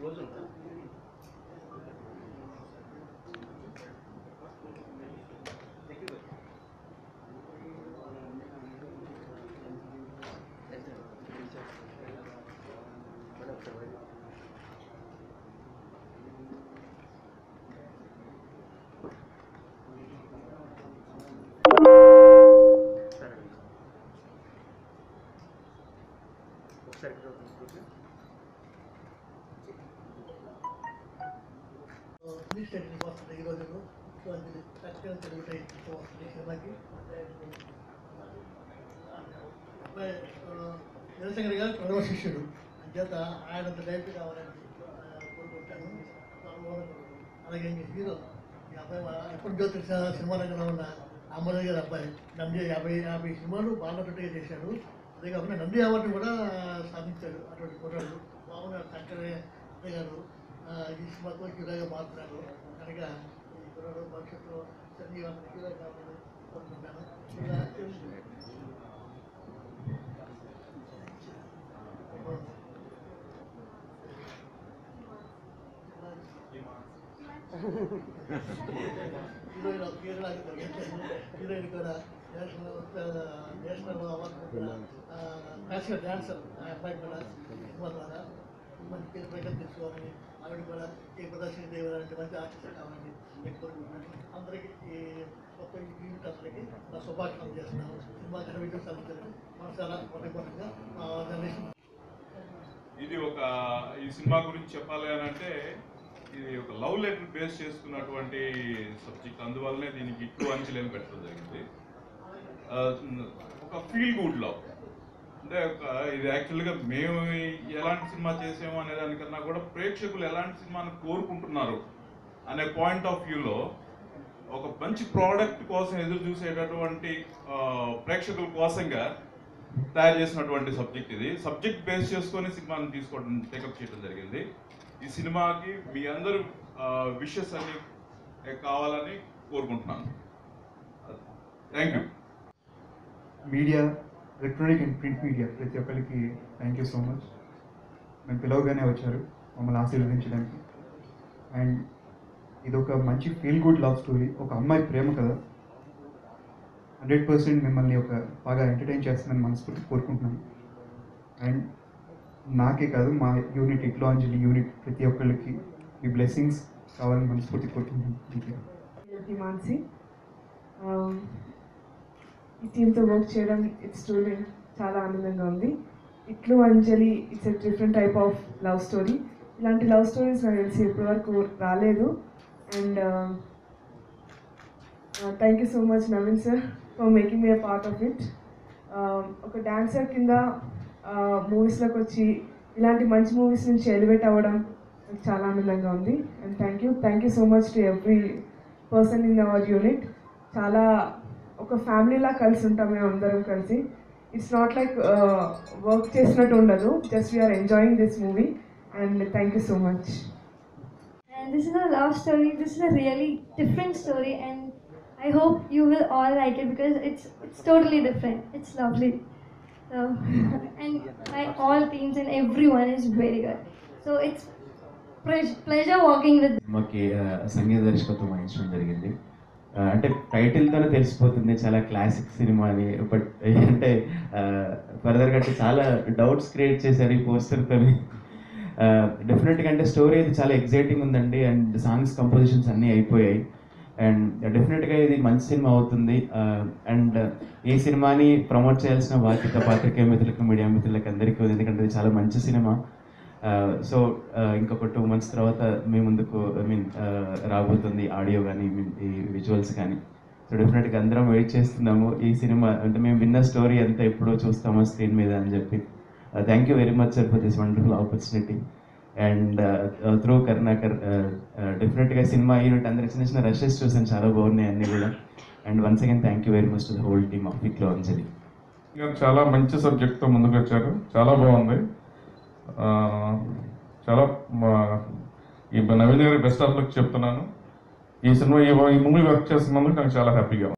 ఒకసారి ఇక్కడ చూసి ఫినిష్ అయింది వస్తుంది ఈ రోజు సో అది ఖచ్చితంగా జరుగుతాయి వస్తుంది సినిమాకి అబ్బాయి జనశంకర్ గారు ప్రథమ శిష్యుడు అంచేత ఆయన డైరెక్ట్ కావాలని ఆ, కోరుకుంటాను అలాగే ఇంక హీరో ఈ అబ్బాయి మా- ఎప్పటి జ్యోతి సినిమా రంగంలో ఉన్న అమరయ్య గారి అబ్బాయి నంది యాభై యాభై సినిమాలు బాలపెట్టుగా చేశాడు అదే కాకుండా నంది అవార్డుని కూడా సాధించాడు అటువంటి కుర్రాడు బాగున్నాడు శంకరయ్య అత్తయ్య గారు ఆ, ఈ సినిమాతో హీరోగా మారుతున్నాడు కనుక ఈ కుర్రాడు భవిష్యత్తులో సంజీవన్ హీరో కావాలని కోరుకుంటాను ఇలా హీరోయిన్ కేరళ హీరోయిన్ కూడా నేషనల్ నేషనల్ అవార్డు కూడా క్లాసికల్ డాన్సర్ ఆ అబ్బాయి కూడా సినిమా ద్వారా మంచి పేరు ప్రజలు తెచ్చుకోవాలని ఆవిడ కూడా ఈ ప్రదర్శన దేవి లాంటి మంచి ఆర్టిస్ట్ కావాలని నేను కోరుకుంటున్నాను అందరికీ ఈ కొత్త యూనిట్ అందరికీ నా శుభాకాంక్షలు చేస్తున్నాను సినిమా ఘన విజయం సాధించాలని మనసారా మొదటిగా మా జనరేషన్ ఇది ఒక ఈ సినిమా గురించి చెప్పాలి అని అంటే ఇది ఒక లవ్ లెటర్ బేస్ చేసుకున్నటువంటి సబ్జెక్ట్ అందువల్లనే దీనికి ఇట్లు అంచెలేని పెట్టడం జరిగింది ఆ, ఒక ఫీల్ గుడ్ లవ్ అంటే ఒక ఇది యాక్చువల్గా మేము ఎలాంటి సినిమా చేసాము అనే దానికన్నా కూడా ప్రేక్షకులు ఎలాంటి సినిమాని కోరుకుంటున్నారు అనే పాయింట్ ఆఫ్ వ్యూలో ఒక మంచి ప్రోడక్ట్ కోసం ఎదురు చూసేటటువంటి ఆ, ప్రేక్షకుల కోసంగా తయారు చేసినటువంటి సబ్జెక్ట్ ఇది సబ్జెక్ట్ బేస్ చేసుకొని సినిమాని తీసుకోవడం టేకప్ చేయడం జరిగింది ఈ సినిమాకి మీ అందరూ విషెస్ అన్ని కావాలని కోరుకుంటున్నాను thank you media electronic and print media ప్రతి ఒక్కరికి థ్యాంక్ యూ సో మచ్ మేము పిలవగానే వచ్చారు మమ్మల్ని ఆశీర్వదించడానికి అండ్ ఇది ఒక మంచి ఫీల్ గుడ్ లవ్ స్టోరీ ఒక అమ్మాయి ప్రేమ కథ హండ్రెడ్ పర్సెంట్ మిమ్మల్ని ఒక బాగా ఎంటర్టైన్ చేస్తుందని మనస్ఫూర్తి కోరుకుంటున్నాను అండ్ నాకే కాదు మా యూనిట్ ఇట్లో అంజలి యూనిట్ ప్రతి ఒక్కరికి మీ బ్లెస్సింగ్స్ కావాలని మనస్ఫూర్తి కోరుకుంటున్నాను థ్యాంక్ యూ ది మాన్సి ఈ టీంతో వర్క్ చేయడం ఇట్స్ ట్రూలీ చాలా ఆనందంగా ఉంది ఇట్లు Anjali it's a different type of love story ఇలాంటి లవ్ స్టోరీస్ నాకు తెలిసి ఇప్పటివరకు రాలేదు and thank you so much Naveen sir for making me a part of it ఒక డాన్సర్ కింద మూవీస్లోకి వచ్చి ఇలాంటి మంచి మూవీస్ నుంచి ఎలివేట్ అవ్వడం నాకు చాలా ఆనందంగా ఉంది and thank you thank you so much to every person in our unit చాలా ఒక ఫ్యామిలీలా కలిసి ఉంటాం మేము అందరం కలిసి ఇట్స్ నాట్ లైక్ వర్క్ చేసినట్టు ఉండదు just we're enjoying this movie and thank you so much And this is a love story. This is a really different story, and I hope you will all like it because it's it's totally different. It's lovely. So, and my all teams and everyone is very good. So it's pre- pleasure working with మాకి ఆ, సంగీత దర్శకత్వం వహించడం జరిగింది ఆ, అంటే టైటిల్తోనే తెలిసిపోతుంది చాలా classic cinema అని బట్ అంటే ఫర్దర్గా అంటే చాలా డౌట్స్ క్రియేట్ చేశారు ఈ పోస్టర్తో డెఫినెట్గా అంటే స్టోరీ అయితే చాలా ఎగ్జైటింగ్ ఉందండి అండ్ సాంగ్స్ కంపోజిషన్స్ అన్నీ అయిపోయాయి అండ్ డెఫినెట్గా ఇది మంచి సినిమా అవుతుంది అండ్ ఈ సినిమాని ప్రమోట్ చేయాల్సిన బాధ్యత పాత్రికేయ మిత్రులకు మీడియా మిత్రులకు అందరికీ ఉంది ఎందుకంటే ఇది చాలా మంచి సినిమా సో ఇంకొక టూ మంత్స్ తర్వాత మీ ముందుకు ఐ మీన్ రాబోతుంది ఆడియో కానీ ఈ విజువల్స్ కానీ సో డెఫినెట్గా అందరం వెయిట్ చేస్తున్నాము ఈ సినిమా అంటే మేము విన్న స్టోరీ అంతా ఎప్పుడో చూస్తామో స్క్రీన్ మీద అని చెప్పి thank you very much sir for this wonderful opportunity and through Karunakar డెఫినెట్గా సినిమా యూనిట్ అందరి చిన్న చిన్న రషెస్ చూసాను చాలా బాగున్నాయి అన్నీ కూడా and once again thank you very much to the whole team of ఇక్లో అంజలి గారు చాలా మంచి సబ్జెక్ట్తో ముందుకు వచ్చారు చాలా బాగుంది ఆ, చాలా మా- ఈ నవీన్ గారి బెస్ట్ ఆఫ్ లక్ చెప్తున్నాను ఈ సినిమా ఈ ఈ మూవీ వర్క్ చేస్తున్నందుకు నాకు చాలా హ్యాపీగా ఉంది